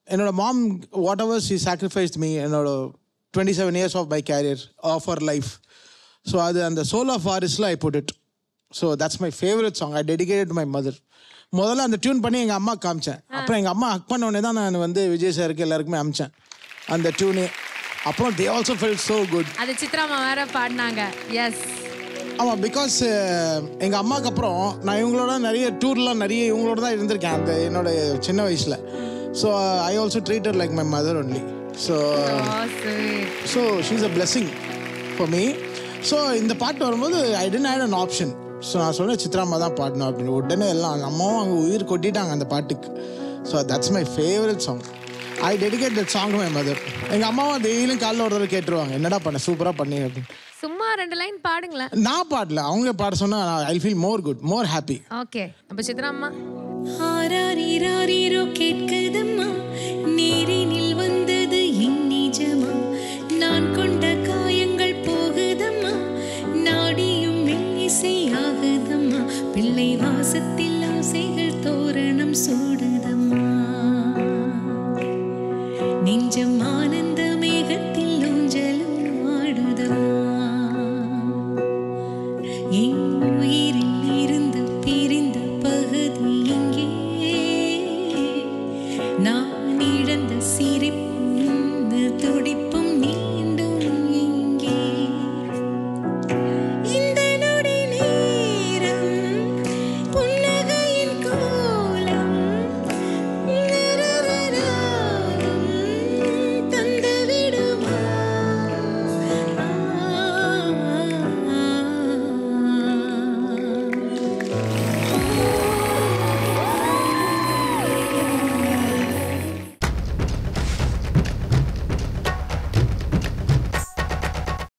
என்னோட mom whatever she sacrificed me என்னோட twenty seven years of my career of our life so அது அந்த soul of ஆரிஸில் I put it so that's my favourite song I dedicate my mother முதல்ல அந்த tune பண்ணி எங்கள் அம்மா காமிச்சேன் அப்புறம் எங்கள் அம்மா ஹக் பண்ண உடனே தான் நான் வந்து விஜய் சாருக்கு எல்லாருக்குமே அமிச்சேன் அந்த டியூனு அப்புறம் they also fell so good அது சித்ராமா வேற பாடினாங்க எஸ் ஆமாம் பிகாஸ் எங்கள் அம்மாவுக்கு அப்புறம் நான் இவங்களோட நிறைய டூர்லாம் நிறைய இவங்களோட தான் இருந்திருக்கேன் அந்த என்னோட சின்ன வயசில் so I also treated like my mother only so so she's a blessing for me so இந்த பாட்டு வரும்போது I tend had an option so நான் சொன்னேன் சித்ராமா தான் பாடணும் அப்படின்னு உடனே எல்லாம் அவங்க அம்மாவும் அங்கே உயிர் கொட்டிட்டாங்க அந்த பாட்டுக்கு so that's my favourite song I dedicate that song my mother எங்கள் அம்மாவும் டெய்லியும் காலைல ஒரு தடவை கேட்டுருவாங்க என்னடா பண்ண சூப்பராக பண்ணி அப்படின்னு சும்மா ரெண்டு லைன் பாடுங்களேன் நான் பாடல அவங்க பாட சொன்னா I feel more good more happy okay அப்ப சித்ராம்மா ஆராரிராரிரோ கேட்குதம்மா நீரினில் வந்தது என் நிஜமா நான் கொண்ட காயங்கள் போகுதம்மா நாடியும் மெல்லிசை ஆகுதம்மா பிள்ளை வாசத்தில் ஆசைகள் தோரணம் சூடுதம்மா